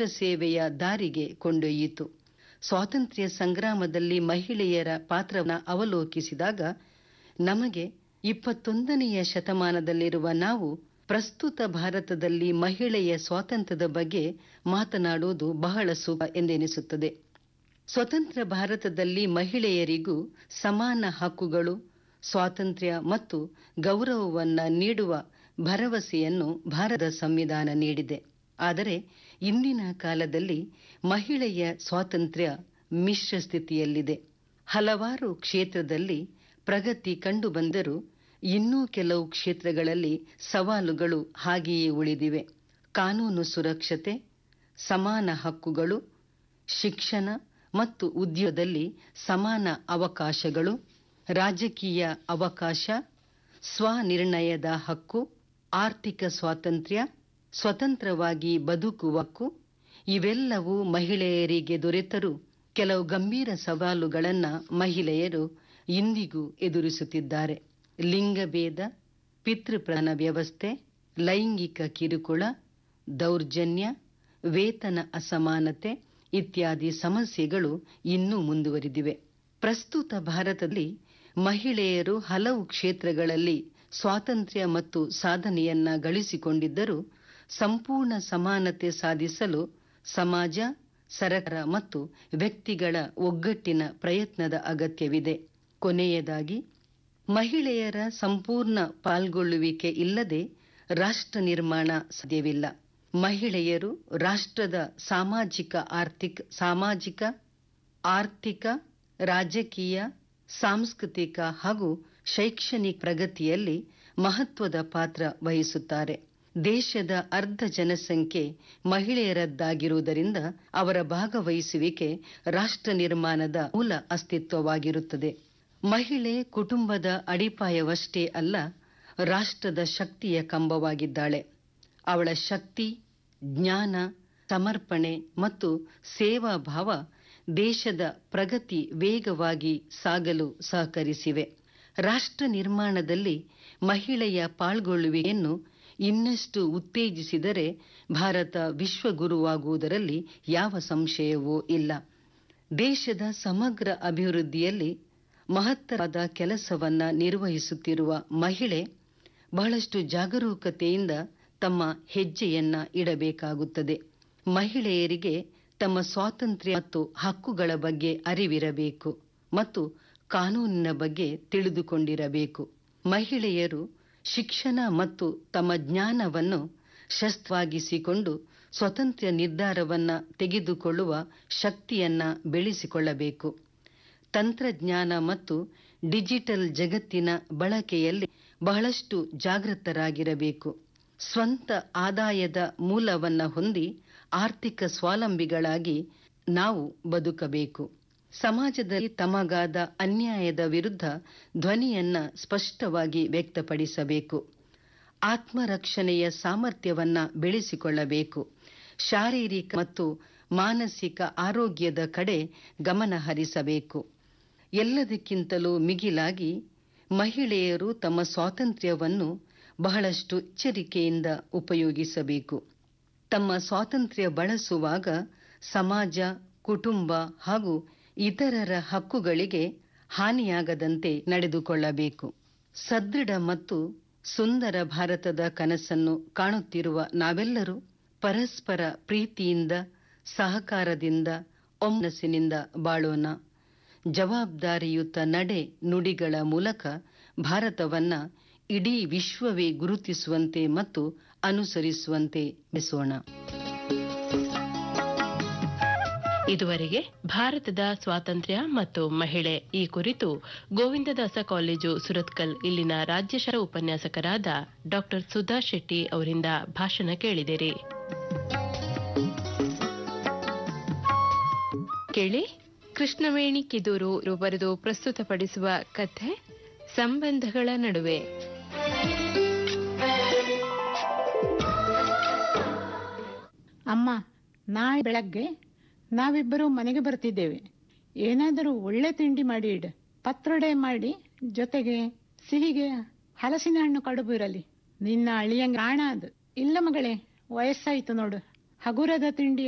ರಾಷ್ಟ್ರ ಸೇವೆಯ ದಾರಿಗೆ ಕೊಂಡೊಯ್ಯಿತು ಸ್ವಾತಂತ್ರ್ಯ ಸಂಗ್ರಾಮದಲ್ಲಿ ಮಹಿಳೆಯರ ಪಾತ್ರವನ್ನು ಅವಲೋಕಿಸಿದಾಗ ನಮಗೆ ಇಪ್ಪತ್ತೊಂದನೆಯ ಶತಮಾನದಲ್ಲಿರುವ ನಾವು ಪ್ರಸ್ತುತ ಭಾರತದಲ್ಲಿ ಮಹಿಳೆಯ ಸ್ವಾತಂತ್ರ್ಯದ ಬಗ್ಗೆ ಮಾತನಾಡುವುದು ಬಹಳ ಸುಖ ಎಂದೆನಿಸುತ್ತದೆ ಸ್ವತಂತ್ರ ಭಾರತದಲ್ಲಿ ಮಹಿಳೆಯರಿಗೂ ಸಮಾನ ಹಕ್ಕುಗಳು ಸ್ವಾತಂತ್ರ್ಯ ಮತ್ತು ಗೌರವವನ್ನ ನೀಡುವ ಭರವಸೆಯನ್ನು ಭಾರತ ಸಂವಿಧಾನ ನೀಡಿದೆ ಆದರೆ ಇಂದಿನ ಕಾಲದಲ್ಲಿ ಮಹಿಳೆಯ ಸ್ವಾತಂತ್ರ್ಯ ಮಿಶ್ರ ಸ್ಥಿತಿಯಲ್ಲಿದೆ ಹಲವಾರು ಕ್ಷೇತ್ರದಲ್ಲಿ ಪ್ರಗತಿ ಕಂಡುಬಂದರೂ ಇನ್ನೂ ಕೆಲವು ಕ್ಷೇತ್ರಗಳಲ್ಲಿ ಸವಾಲುಗಳು ಹಾಗೆಯೇ ಉಳಿದಿವೆ ಕಾನೂನು ಸುರಕ್ಷತೆ ಸಮಾನ ಹಕ್ಕುಗಳು ಶಿಕ್ಷಣ ಮತ್ತು ಉದ್ಯೋಗದಲ್ಲಿ ಸಮಾನ ಅವಕಾಶಗಳು ರಾಜಕೀಯ ಅವಕಾಶ ಸ್ವನಿರ್ಣಯದ ಹಕ್ಕು ಆರ್ಥಿಕ ಸ್ವಾತಂತ್ರ್ಯ ಸ್ವತಂತ್ರವಾಗಿ ಬದುಕುವ ಹಕ್ಕು ಇವೆಲ್ಲವೂ ಮಹಿಳೆಯರಿಗೆ ದೊರೆತರೂ ಕೆಲವು ಗಂಭೀರ ಸವಾಲುಗಳನ್ನು ಮಹಿಳೆಯರು ಇಂದಿಗೂ ಎದುರಿಸುತ್ತಿದ್ದಾರೆ ಲಿಂಗಭೇದ ಪಿತೃಪ್ರಧಾನ ವ್ಯವಸ್ಥೆ ಲೈಂಗಿಕ ಕಿರುಕುಳ ದೌರ್ಜನ್ಯ ವೇತನ ಅಸಮಾನತೆ ಇತ್ಯಾದಿ ಸಮಸ್ಯೆಗಳು ಇನ್ನೂ ಮುಂದುವರಿದಿವೆ ಪ್ರಸ್ತುತ ಭಾರತದಲ್ಲಿ ಮಹಿಳೆಯರು ಹಲವು ಕ್ಷೇತ್ರಗಳಲ್ಲಿ ಸ್ವಾತಂತ್ರ್ಯ ಮತ್ತು ಸಾಧನೆಯನ್ನ ಗಳಿಸಿಕೊಂಡಿದ್ದರೂ ಸಂಪೂರ್ಣ ಸಮಾನತೆ ಸಾಧಿಸಲು ಸಮಾಜ ಸರಕಾರ ಮತ್ತು ವ್ಯಕ್ತಿಗಳ ಒಗ್ಗಟ್ಟಿನ ಪ್ರಯತ್ನದ ಅಗತ್ಯವಿದೆ ಕೊನೆಯದಾಗಿ ಮಹಿಳೆಯರ ಸಂಪೂರ್ಣ ಪಾಲ್ಗೊಳ್ಳುವಿಕೆ ಇಲ್ಲದೆ ರಾಷ್ಟ್ರ ನಿರ್ಮಾಣ ಸಾಧ್ಯವಿಲ್ಲ ಮಹಿಳೆಯರು ರಾಷ್ಟ್ರದ ಸಾಮಾಜಿಕ ಆರ್ಥಿಕ ಸಾಮಾಜಿಕ ಆರ್ಥಿಕ ರಾಜಕೀಯ ಸಾಂಸ್ಕೃತಿಕ ಹಾಗೂ ಶೈಕ್ಷಣಿಕ ಪ್ರಗತಿಯಲ್ಲಿ ಮಹತ್ವದ ಪಾತ್ರ ವಹಿಸುತ್ತಾರೆ ದೇಶದ ಅರ್ಧ ಜನಸಂಖ್ಯೆ ಮಹಿಳೆಯರದ್ದಾಗಿರುವುದರಿಂದ ಅವರ ಭಾಗವಹಿಸುವಿಕೆ ರಾಷ್ಟ್ರ ನಿರ್ಮಾಣದ ಮೂಲ ಅಸ್ತಿತ್ವವಾಗಿರುತ್ತದೆ ಮಹಿಳೆ ಕುಟುಂಬದ ಅಡಿಪಾಯವಷ್ಟೇ ಅಲ್ಲ ರಾಷ್ಟ್ರದ ಶಕ್ತಿಯ ಕಂಬವಾಗಿದ್ದಾಳೆ ಅವಳ ಶಕ್ತಿ ಜ್ಞಾನ ಸಮರ್ಪಣೆ ಮತ್ತು ಸೇವಾ ಭಾವ ದೇಶದ ಪ್ರಗತಿ ವೇಗವಾಗಿ ಸಾಗಲು ಸಹಕರಿಸಿವೆ ರಾಷ್ಟ್ರ ನಿರ್ಮಾಣದಲ್ಲಿ ಮಹಿಳೆಯ ಪಾಲ್ಗೊಳ್ಳುವಿಕೆಯನ್ನು ಇನ್ನಷ್ಟು ಉತ್ತೇಜಿಸಿದರೆ ಭಾರತ ವಿಶ್ವಗುರುವಾಗುವುದರಲ್ಲಿ ಯಾವ ಸಂಶಯವೂ ಇಲ್ಲ ದೇಶದ ಸಮಗ್ರ ಅಭಿವೃದ್ಧಿಯಲ್ಲಿ ಮಹತ್ತರವಾದ ಕೆಲಸವನ್ನ ನಿರ್ವಹಿಸುತ್ತಿರುವ ಮಹಿಳೆ ಬಹಳಷ್ಟು ಜಾಗರೂಕತೆಯಿಂದ ತಮ್ಮ ಹೆಜ್ಜೆಯನ್ನ ಇಡಬೇಕಾಗುತ್ತದೆ ಮಹಿಳೆಯರಿಗೆ ತಮ್ಮ ಸ್ವಾತಂತ್ರ್ಯ ಮತ್ತು ಹಕ್ಕುಗಳ ಬಗ್ಗೆ ಅರಿವಿರಬೇಕು ಮತ್ತು ಕಾನೂನಿನ ಬಗ್ಗೆ ತಿಳಿದುಕೊಂಡಿರಬೇಕು ಮಹಿಳೆಯರು ಶಿಕ್ಷಣ ಮತ್ತು ತಮ್ಮ ಜ್ಞಾನವನ್ನು ಶಸ್ತ್ರವಾಗಿಸಿಕೊಂಡು ಸ್ವತಂತ್ರ ನಿರ್ಧಾರವನ್ನ ತೆಗೆದುಕೊಳ್ಳುವ ಶಕ್ತಿಯನ್ನ ಬೆಳೆಸಿಕೊಳ್ಳಬೇಕು ತಂತ್ರಜ್ಞಾನ ಮತ್ತು ಡಿಜಿಟಲ್ ಜಗತ್ತಿನ ಬಳಕೆಯಲ್ಲಿ ಬಹಳಷ್ಟು ಜಾಗೃತರಾಗಿರಬೇಕು ಸ್ವಂತ ಆದಾಯದ ಮೂಲವನ್ನ ಹೊಂದಿ ಆರ್ಥಿಕ ಸ್ವಾವಲಂಬಿಗಳಾಗಿ ನಾವು ಬದುಕಬೇಕು ಸಮಾಜದಲ್ಲಿ ತಮಗಾದ ಅನ್ಯಾಯದ ವಿರುದ್ಧ ಧ್ವನಿಯನ್ನ ಸ್ಪಷ್ಟವಾಗಿ ವ್ಯಕ್ತಪಡಿಸಬೇಕು ಆತ್ಮರಕ್ಷಣೆಯ ಸಾಮರ್ಥ್ಯವನ್ನ ಬೆಳೆಸಿಕೊಳ್ಳಬೇಕು ಶಾರೀರಿಕ ಮತ್ತು ಮಾನಸಿಕ ಆರೋಗ್ಯದ ಕಡೆ ಗಮನ ಹರಿಸಬೇಕು ಎಲ್ಲದಕ್ಕಿಂತಲೂ ಮಿಗಿಲಾಗಿ ಮಹಿಳೆಯರು ತಮ್ಮ ಸ್ವಾತಂತ್ರ್ಯವನ್ನು ಬಹಳಷ್ಟು ಎಚ್ಚರಿಕೆಯಿಂದ ಉಪಯೋಗಿಸಬೇಕು ತಮ್ಮ ಸ್ವಾತಂತ್ರ್ಯ ಬಳಸುವಾಗ ಸಮಾಜ ಕುಟುಂಬ ಹಾಗೂ ಇತರರ ಹಕ್ಕುಗಳಿಗೆ ಹಾನಿಯಾಗದಂತೆ ನಡೆದುಕೊಳ್ಳಬೇಕು ಸದೃಢ ಮತ್ತು ಸುಂದರ ಭಾರತದ ಕನಸನ್ನು ಕಾಣುತ್ತಿರುವ ನಾವೆಲ್ಲರೂ ಪರಸ್ಪರ ಪ್ರೀತಿಯಿಂದ ಸಹಕಾರದಿಂದ ಒಮ್ಮನಸ್ಸಿನಿಂದ ಬಾಳೋಣ ಜವಾಬ್ದಾರಿಯುತ ನಡೆ ನುಡಿಗಳ ಮೂಲಕ ಭಾರತವನ್ನ ಇಡೀ ವಿಶ್ವವೇ ಗುರುತಿಸುವಂತೆ ಮತ್ತು ಅನುಸರಿಸುವಂತೆ ಬೆಸೋಣ ಇದುವರೆಗೆ ಭಾರತದ ಸ್ವಾತಂತ್ರ್ಯ ಮತ್ತು ಮಹಿಳೆ ಈ ಕುರಿತು ಗೋವಿಂದದಾಸ ಕಾಲೇಜು ಸುರತ್ಕಲ್ ಇಲ್ಲಿನ ರಾಜ್ಯಶಾಸ್ತ್ರ ಉಪನ್ಯಾಸಕರಾದ ಡಾಕ್ಟರ್ ಸುಧಾ ಶೆಟ್ಟಿ ಅವರಿಂದ ಭಾಷಣ ಕೇಳಿದಿರಿ ಕೇಳಿ ಕೃಷ್ಣವೇಣಿ ಕಿದೂರು ಇವರು ಬರೆದು ಪ್ರಸ್ತುತಪಡಿಸುವ ಕಥೆ ಸಂಬಂಧಗಳ ನಡುವೆ ಅಮ್ಮ ನಾಳೆ ಬೆಳಗ್ಗೆ ನಾವಿಬ್ಬರು ಮನೆಗೆ ಬರ್ತಿದ್ದೇವೆ ಏನಾದರೂ ಒಳ್ಳೆ ತಿಂಡಿ ಮಾಡಿ ಇಡು ಪತ್ರೊಡೆ ಮಾಡಿ ಜೊತೆಗೆ ಸಿಹಿಗೆ ಹಲಸಿನ ಹಣ್ಣು ಕಡುಬು ಇರಲಿ ನಿನ್ನ ಅಳಿಯಂಗ ಕಾಣ ಅದು ಇಲ್ಲ ಮಗಳೇ ವಯಸ್ಸಾಯ್ತು ನೋಡು ಹಗುರದ ತಿಂಡಿ